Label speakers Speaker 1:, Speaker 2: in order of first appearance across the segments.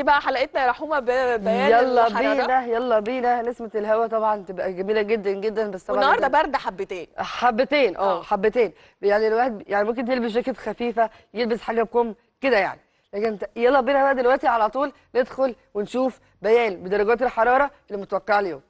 Speaker 1: بقى حلقتنا يا رحومه ببيان
Speaker 2: يلا
Speaker 1: الحرارة.
Speaker 2: بينا يلا بينا نسمة الهواء طبعا تبقى جميلة جدا جدا بس طبعا
Speaker 1: والنهارده
Speaker 2: لازم-
Speaker 1: برد حبتين
Speaker 2: حبتين
Speaker 1: آه.
Speaker 2: اه حبتين يعني الواحد يعني ممكن يلبس جاكيت خفيفة يلبس حاجة بكم كده يعني لكن ت- يلا بينا بقى دلوقتي على طول ندخل ونشوف بيان بدرجات الحرارة اللي متوقعة اليوم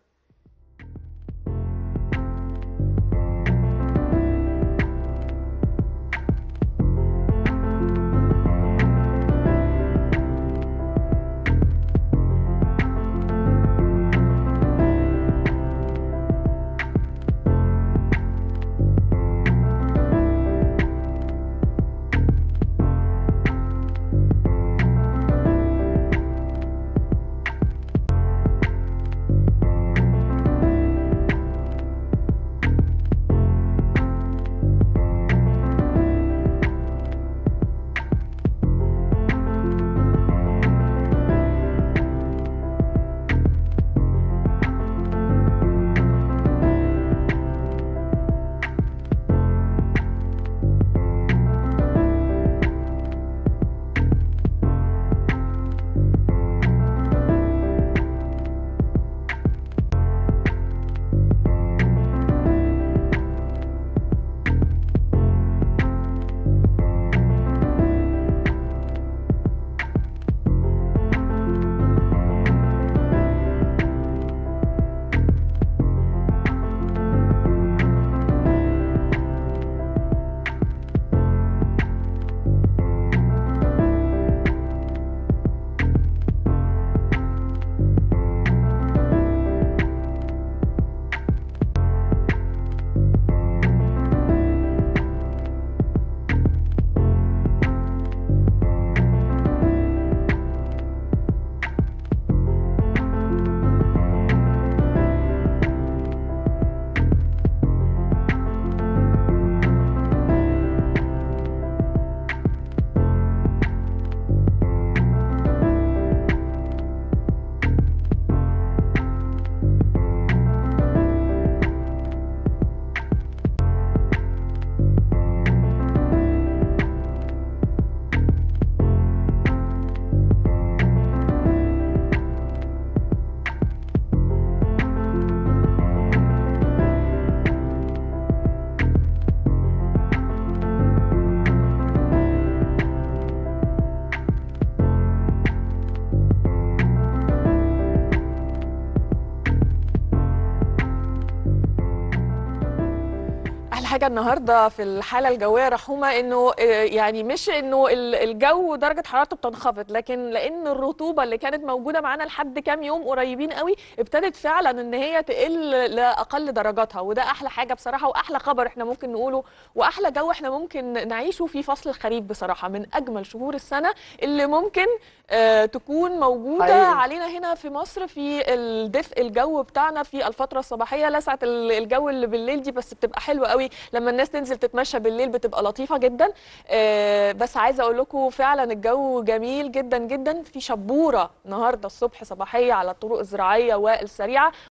Speaker 1: احلى حاجه النهارده في الحاله الجويه رحومه انه آه، يعني مش انه ال- الجو درجه حرارته بتنخفض لكن لان الرطوبه اللي كانت موجوده معانا لحد كام يوم قريبين قوي ابتدت فعلا ان هي تقل لاقل درجاتها وده احلى حاجه بصراحه واحلى خبر احنا ممكن نقوله واحلى جو احنا ممكن نعيشه في فصل الخريف بصراحه من اجمل شهور السنه اللي ممكن آه، تكون موجوده
Speaker 2: حقيقي.
Speaker 1: علينا هنا في مصر في الدفء الجو بتاعنا في الفتره الصباحيه لسعه ال- الجو اللي بالليل دي بس بتبقى حلوه قوي لما الناس تنزل تتمشى بالليل بتبقى لطيفه جدا آه، بس عايزه اقول لكم فعلا الجو جميل جدا جدا في شبوره النهارده الصبح صباحيه على الطرق الزراعيه والسريعه